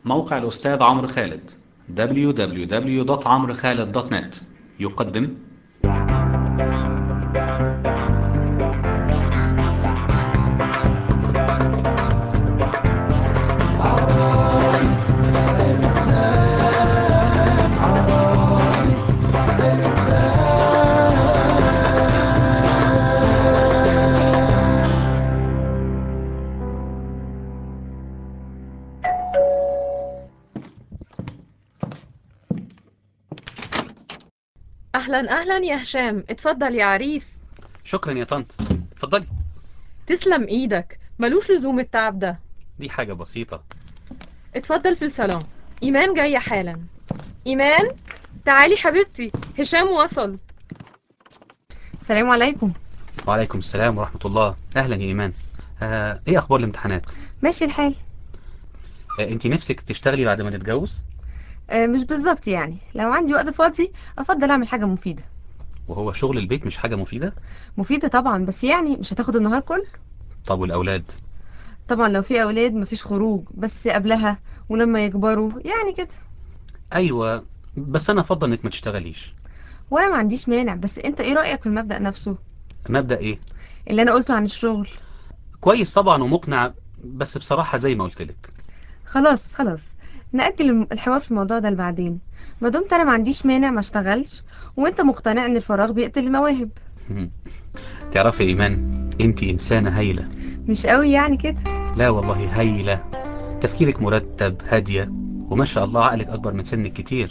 موقع الأستاذ عمرو خالد www.عمرخالد.net يقدم اهلا اهلا يا هشام اتفضل يا عريس شكرا يا طنط اتفضلي تسلم ايدك ملوش لزوم التعب ده دي حاجة بسيطة اتفضل في الصالون ايمان جايه حالا ايمان تعالي حبيبتي هشام وصل السلام عليكم وعليكم السلام ورحمة الله أهلا يا إيمان آه، إيه أخبار الامتحانات؟ ماشي الحال آه، أنت نفسك تشتغلي بعد ما نتجوز؟ آه مش بالظبط يعني لو عندي وقت فاضي افضل اعمل حاجه مفيده وهو شغل البيت مش حاجة مفيدة؟ مفيده طبعا بس يعني مش هتاخد النهار كله طب والأولاد؟ طبعا لو في اولاد مفيش خروج بس قبلها ولما يكبروا يعني كده أيوة بس أنا أفضل إنك ما تشتغليش وانا ما عنديش مانع بس انت ايه رايك في المبدا نفسه مبدأ إيه؟ اللي انا قلته عن الشغل كويس طبعا ومقنع بس بصراحة زي ما قلت لك خلاص خلاص نأجل الم- الحوار في الموضوع ده لبعدين ما دمت انا ما عنديش مانع ما اشتغلش وانت مقتنع ان الفراغ بيقتل المواهب تعرفي يا إيمان أنت إنسانة هايلة مش قوي يعني كده لا والله هايلة تفكيرك مرتب هادية وما شاء الله عقلك أكبر من سنك كتير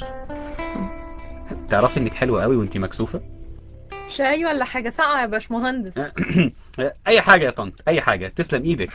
تعرفي إنك حلوة قوي وأنت مكسوفة؟ شاي ولا حاجه ساقعه يا باشمهندس أي حاجة يا طنط أي حاجة تسلم إيدك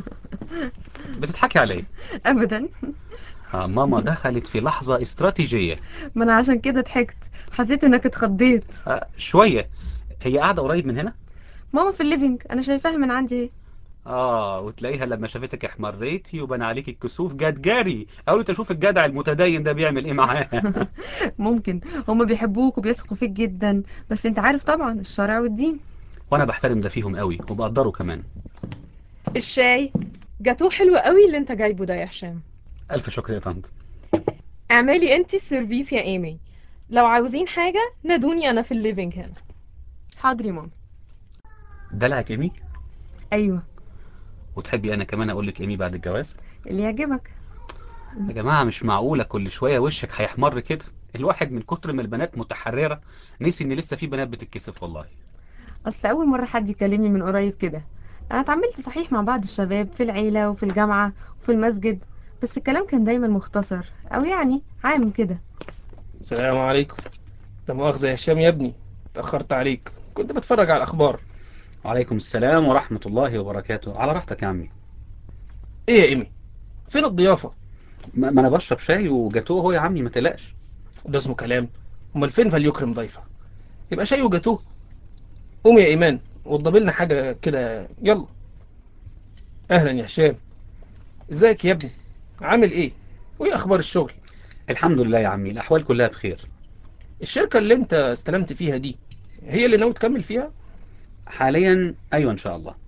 بتضحكي عليه ابدا آه ماما دخلت في لحظة استراتيجية ما انا عشان كده ضحكت حسيت انك اتخضيت آه شوية هي قاعدة قريب من هنا؟ ماما في الليفينج انا شايفاها من عندي اهي اه وتلاقيها لما شافتك احمريتي وبان عليك الكسوف جت جري قالت اشوف الجدع المتدين ده بيعمل ايه معاه ممكن هما بيحبوك وبيثقوا فيك جدا بس انت عارف طبعا الشرع والدين وانا بحترم ده فيهم قوي وبقدره كمان الشاي جاتوه حلو قوي اللي انت جايبه ده يا هشام الف شكر يا طنط اعملي انت السيرفيس يا ايمي لو عاوزين حاجه نادوني انا في الليفينج هنا حاضر يا ماما دلعك ايمي ايوه وتحبي انا كمان اقول لك ايمي بعد الجواز اللي يعجبك يا جماعه مش معقوله كل شويه وشك هيحمر كده الواحد من كتر ما البنات متحرره نسي ان لسه في بنات بتتكسف والله اصل اول مره حد يكلمني من قريب كده انا اتعاملت صحيح مع بعض الشباب في العيله وفي الجامعه وفي المسجد بس الكلام كان دايما مختصر او يعني عام كده السلام عليكم لا مؤاخذة يا هشام يا ابني اتأخرت عليك كنت بتفرج على الأخبار وعليكم السلام ورحمه الله وبركاته على راحتك يا عمي إيه يا إيمي فين الضيافة ما ما انا بشرب شاي وجاتوه اهو يا عمي ما تقلقش ده اسمه كلام أمال فين فليكرم ضيفة يبقى شاي وجاتوه قوم يا إيمان وضب لنا حاجة كده يلا أهلا يا هشام ازيك يا ابني عامل إيه وإيه أخبار الشغل الحمد لله يا عمي الاحوال كلها بخير الشركة اللي أنت استلمت فيها دي هي اللي ناوي تكمل فيها حاليا ايوه ان شاء الله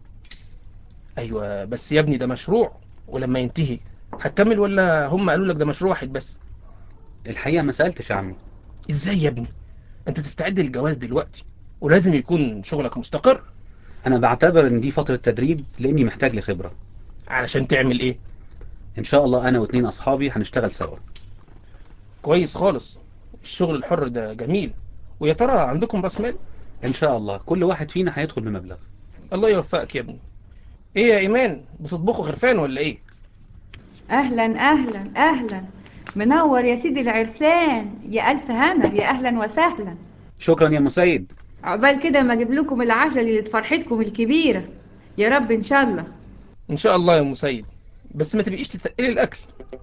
أيوة بس يا ابني ده مشروع ولما ينتهي هتكمل ولا هم قالوا لك ده مشروع واحد بس الحقيقه ما سالتش يا عمي ازاي يا ابني انت تستعد للجواز دلوقتي ولازم يكون شغلك مستقر انا بعتبر ان دي فتره تدريب لاني محتاج لخبره علشان تعمل ايه ان شاء الله انا واتنين اصحابي هنشتغل سوا كويس خالص الشغل الحر ده جميل ويا ترى عندكم راس مال ان شاء الله كل واحد فينا هيدخل بمبلغ الله يوفقك يا ابني ايه يا ايمان بتطبخوا خرفان ولا ايه اهلا اهلا اهلا منور يا سيدي العرسان يا الف هنا يا اهلا وسهلا شكرا يا مسيد عقبال كده ما اجيب لكم العجل اللي فرحتكم الكبيره يا رب ان شاء الله ان شاء الله يا مسيد بس ما تبقيش تتقلي الاكل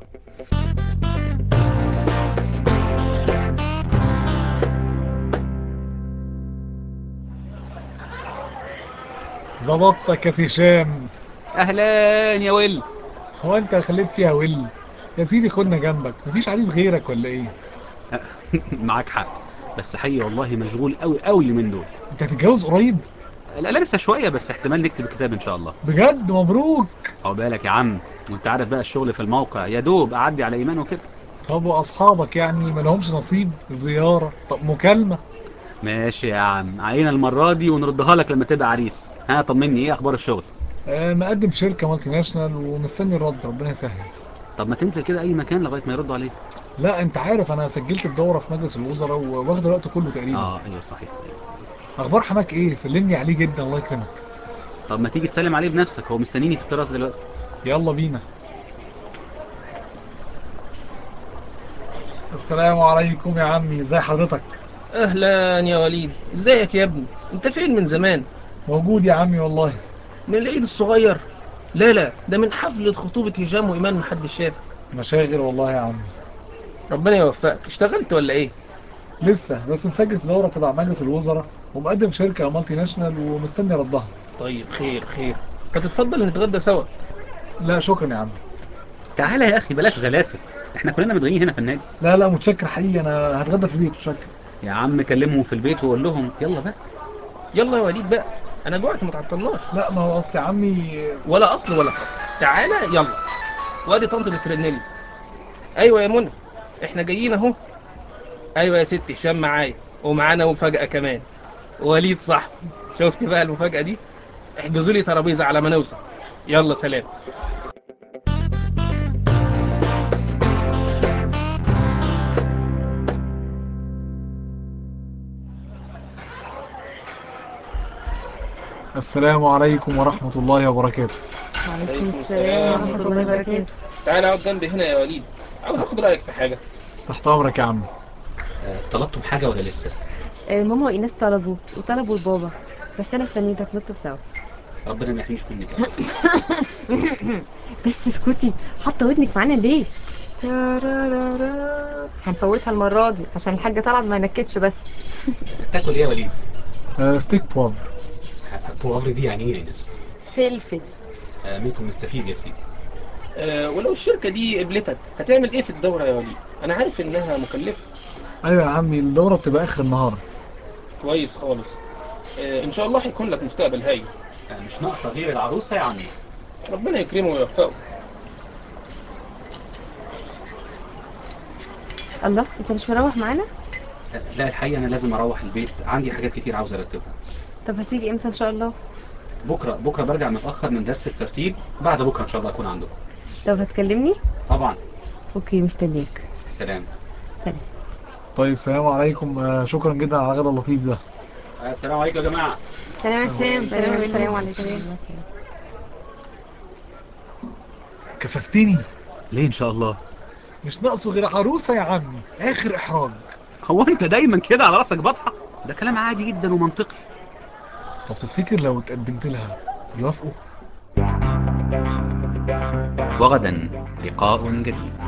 ظبطتك يا سي هشام اهلا يا ويل هو انت خليت فيها ويل يا سيدي خدنا جنبك مفيش عريس غيرك ولا ايه معاك حق بس حقيقي والله مشغول قوي قوي اليومين دول انت هتتجوز قريب لا لا لسه شويه بس احتمال نكتب الكتاب ان شاء الله بجد مبروك عقبالك يا عم وانت عارف بقى الشغل في الموقع يا دوب اعدي على ايمان وكده طب واصحابك يعني ما لهمش نصيب زياره طب مكالمه ماشي يا عم عينا المره دي ونردها لك لما تبقى عريس ها طمني ايه اخبار الشغل آه مقدم في شركه مالتي ناشونال ومستني الرد ربنا يسهل طب ما تنزل كده اي مكان لغايه ما يردوا عليك لا انت عارف انا سجلت الدوره في مجلس الوزراء وواخد الوقت كله تقريبا اه ايوه صحيح اخبار حماك ايه سلمني عليه جدا الله يكرمك طب ما تيجي تسلم عليه بنفسك هو مستنيني في التراس دلوقتي يلا بينا السلام عليكم يا عمي ازي حضرتك اهلا يا وليد ازيك يا ابني انت فين من زمان موجود يا عمي والله من العيد الصغير لا لا ده من حفلة خطوبة هشام وإيمان محدش شافك مشاغل والله يا عمي ربنا يوفقك اشتغلت ولا ايه لسه بس مسجل في دوره تبع مجلس الوزراء ومقدم في شركه مالتي ناشونال ومستني ردها طيب خير خير فتتفضل نتغدى سوا لا شكرا يا عمي تعالى يا اخي بلاش غلاسه احنا كلنا متغيين هنا في النادي لا لا متشكر حقيقي انا هتغدى في البيت متشكر يا عم كلمهم في البيت وقول لهم يلا بقى يلا يا وليد بقى انا جوعت ما تعطلناش لا ما هو اصل يا عمي ولا اصل ولا فصل تعالى يلا وادي طنط بترنلي ايوه يا منى احنا جايين اهو ايوه يا ستي هشام معايا ومعانا مفاجأة كمان وليد صاحبي شفت بقى المفاجأة دي احجزوا لي ترابيزة على ما نوصل يلا سلام السلام عليكم ورحمة الله وبركاته وعليكم السلام ورحمة الله وبركاته تعالى اقعد جنبي هنا يا وليد عاوز اخد رأيك في حاجة تحت أمرك يا عمي آه، طلبتم حاجه ولا لسه آه، ماما وإيناس طلبوا وطلبوا البابا بس أنا استنيتك نطلب سوا ربنا ما يحميش منك بس اسكتي حاطة ودنك معانا ليه؟ تارارارا. هنفوتها المرة دي عشان الحاجة طلعت ما نكتش بس تاكل ايه يا وليد آه ستيك بوافر بوغر دي يعني ايه يا ناس فلفل آه، منكم نستفيد يا سيدي أه ولو الشركة دي قبلتك هتعمل ايه في الدورة يا وليد انا عارف انها مكلفة أيوة يا عمي الدورة بتبقى آخر النهار كويس خالص أه ان شاء الله هيكون لك مستقبل هايل آه، مش ناقصه غير العروسه يا عمي ربنا يكرمه ويوفقه الله انت مش مروح معانا؟ آه، لا الحقيقه انا لازم اروح البيت عندي حاجات كتير عاوز ارتبها طب هتيجي امتى ان شاء الله؟ بكره بكره برجع متاخر من درس الترتيب بعد بكره ان شاء الله اكون عندكم طب هتكلمني؟ طبعا اوكي مستنياك سلام سلام طيب السلام عليكم آه شكرا جدا على الغدا اللطيف ده آه، السلام عليكم يا جماعه سلام يا هشام سلام سلام عليكم كسفتني ليه ان شاء الله مش ناقصه غير عروسة يا عمي آخر إحراج هو انت دايما كده على راسك بطحه ده كلام عادي جدا ومنطقي طب تفتكر لو اتقدمت لها يوافقوا؟ وغدا لقاء جديد